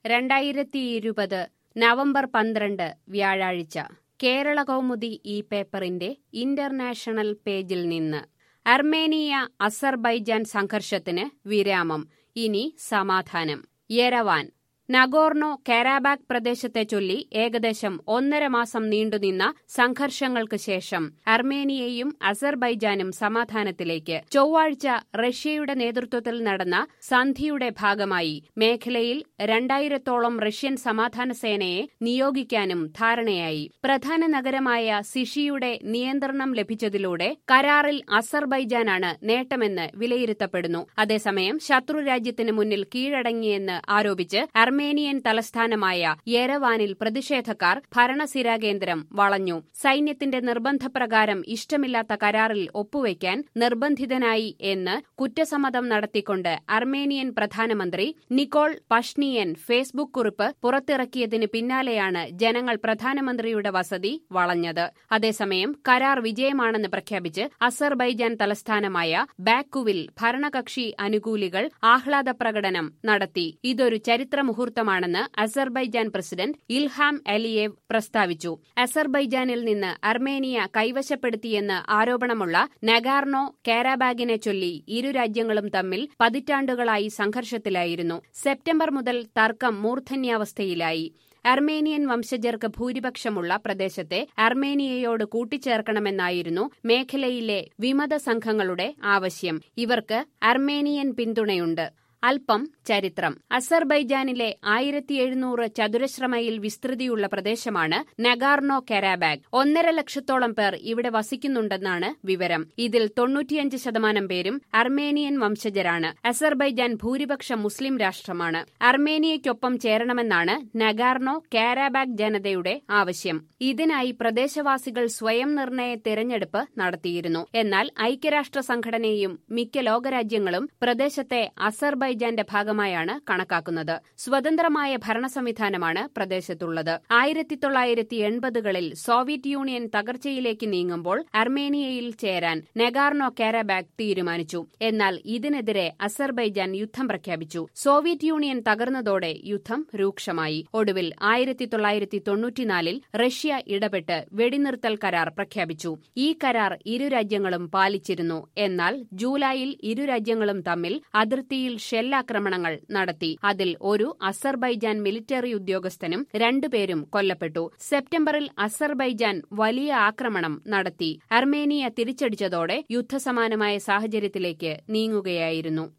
രണ്ടായിരത്തി ഇരുപത് നവംബർ പന്ത്രണ്ട് വ്യാഴാഴ്ച കേരള കൗമുദി ഈ പേപ്പറിന്റെ ഇന്റർനാഷണൽ പേജിൽ നിന്ന് അർമേനിയ അസർബൈജാൻ സംഘർഷത്തിന് വിരാമം ഇനി സമാധാനം യെരവാൻ നഗോർണോ കാരാബാക് പ്രദേശത്തെ ചൊല്ലി ഏകദേശം ഒന്നര മാസം നീണ്ടുനിന്ന സംഘർഷങ്ങൾക്ക് ശേഷം അർമേനിയയും അസർബൈജാനും സമാധാനത്തിലേക്ക് ചൊവ്വാഴ്ച റഷ്യയുടെ നേതൃത്വത്തിൽ നടന്ന സന്ധിയുടെ ഭാഗമായി മേഖലയിൽ രണ്ടായിരത്തോളം റഷ്യൻ സമാധാന സേനയെ നിയോഗിക്കാനും ധാരണയായി പ്രധാന നഗരമായ സിഷിയുടെ നിയന്ത്രണം ലഭിച്ചതിലൂടെ കരാറിൽ അസർബൈജാനാണ് നേട്ടമെന്ന് വിലയിരുത്തപ്പെടുന്നു അതേസമയം ശത്രുരാജ്യത്തിന് മുന്നിൽ കീഴടങ്ങിയെന്ന് ആരോപിച്ച് അർമേനിയൻ തലസ്ഥാനമായ യെരവാനിൽ പ്രതിഷേധക്കാർ ഭരണസിരാകേന്ദ്രം വളഞ്ഞു സൈന്യത്തിന്റെ നിർബന്ധപ്രകാരം ഇഷ്ടമില്ലാത്ത കരാറിൽ ഒപ്പുവയ്ക്കാൻ നിർബന്ധിതനായി എന്ന് കുറ്റസമ്മതം നടത്തിക്കൊണ്ട് അർമേനിയൻ പ്രധാനമന്ത്രി നിക്കോൾ പഷ്നിയൻ ഫേസ്ബുക്ക് കുറിപ്പ് പുറത്തിറക്കിയതിന് പിന്നാലെയാണ് ജനങ്ങൾ പ്രധാനമന്ത്രിയുടെ വസതി വളഞ്ഞത് അതേസമയം കരാർ വിജയമാണെന്ന് പ്രഖ്യാപിച്ച് അസർബൈജാൻ തലസ്ഥാനമായ ബാക്കുവിൽ ഭരണകക്ഷി അനുകൂലികൾ ആഹ്ലാദ പ്രകടനം നടത്തി ഇതൊരു ചരിത്ര മുഹൂർത്തമാണെന്ന് അസർബൈജാൻ പ്രസിഡന്റ് ഇൽഹാം അലിയേവ് പ്രസ്താവിച്ചു അസർബൈജാനിൽ നിന്ന് അർമേനിയ കൈവശപ്പെടുത്തിയെന്ന് ആരോപണമുള്ള നഗാർണോ കാരാബാഗിനെ ചൊല്ലി ഇരു രാജ്യങ്ങളും തമ്മിൽ പതിറ്റാണ്ടുകളായി സംഘർഷത്തിലായിരുന്നു സെപ്റ്റംബർ മുതൽ തർക്കം മൂർധന്യാവസ്ഥയിലായി അർമേനിയൻ വംശജർക്ക് ഭൂരിപക്ഷമുള്ള പ്രദേശത്തെ അർമേനിയയോട് കൂട്ടിച്ചേർക്കണമെന്നായിരുന്നു മേഖലയിലെ വിമത സംഘങ്ങളുടെ ആവശ്യം ഇവർക്ക് അർമേനിയൻ പിന്തുണയുണ്ട് അല്പം ചരിത്രം അസർബൈജാനിലെ ആയിരത്തി എഴുന്നൂറ് ചതുരശ്ര മൈൽ വിസ്തൃതിയുള്ള പ്രദേശമാണ് നഗാർണോ കരാബാഗ് ഒന്നര ലക്ഷത്തോളം പേർ ഇവിടെ വസിക്കുന്നുണ്ടെന്നാണ് വിവരം ഇതിൽ തൊണ്ണൂറ്റിയഞ്ച് ശതമാനം പേരും അർമേനിയൻ വംശജരാണ് അസർബൈജാൻ ഭൂരിപക്ഷം മുസ്ലിം രാഷ്ട്രമാണ് അർമേനിയയ്ക്കൊപ്പം ചേരണമെന്നാണ് നഗാർണോ കാരാബാഗ് ജനതയുടെ ആവശ്യം ഇതിനായി പ്രദേശവാസികൾ സ്വയം നിർണയ തിരഞ്ഞെടുപ്പ് നടത്തിയിരുന്നു എന്നാൽ ഐക്യരാഷ്ട്ര സംഘടനയും മിക്ക ലോകരാജ്യങ്ങളും പ്രദേശത്തെ അസർബൈ അസർബൈജാന്റെ ഭാഗമായാണ് കണക്കാക്കുന്നത് സ്വതന്ത്രമായ ഭരണ സംവിധാനമാണ് പ്രദേശത്തുള്ളത് ആയിരത്തി തൊള്ളായിരത്തി എൺപതുകളിൽ സോവിയറ്റ് യൂണിയൻ തകർച്ചയിലേക്ക് നീങ്ങുമ്പോൾ അർമേനിയയിൽ ചേരാൻ നെഗാർണോ കാരാബാഗ് തീരുമാനിച്ചു എന്നാൽ ഇതിനെതിരെ അസർബൈജാൻ യുദ്ധം പ്രഖ്യാപിച്ചു സോവിയറ്റ് യൂണിയൻ തകർന്നതോടെ യുദ്ധം രൂക്ഷമായി ഒടുവിൽ ആയിരത്തി തൊള്ളായിരത്തി തൊണ്ണൂറ്റിനാലിൽ റഷ്യ ഇടപെട്ട് വെടിനിർത്തൽ കരാർ പ്രഖ്യാപിച്ചു ഈ കരാർ ഇരു രാജ്യങ്ങളും പാലിച്ചിരുന്നു എന്നാൽ ജൂലൈയിൽ ഇരു രാജ്യങ്ങളും തമ്മിൽ അതിർത്തിയിൽ ഷെല്ലാക്രമണങ്ങൾ നടത്തി അതിൽ ഒരു അസർബൈജാൻ മിലിറ്ററി ഉദ്യോഗസ്ഥനും രണ്ടുപേരും കൊല്ലപ്പെട്ടു സെപ്റ്റംബറിൽ അസർബൈജാൻ വലിയ ആക്രമണം നടത്തി അർമേനിയ തിരിച്ചടിച്ചതോടെ യുദ്ധസമാനമായ സാഹചര്യത്തിലേക്ക് നീങ്ങുകയായിരുന്നു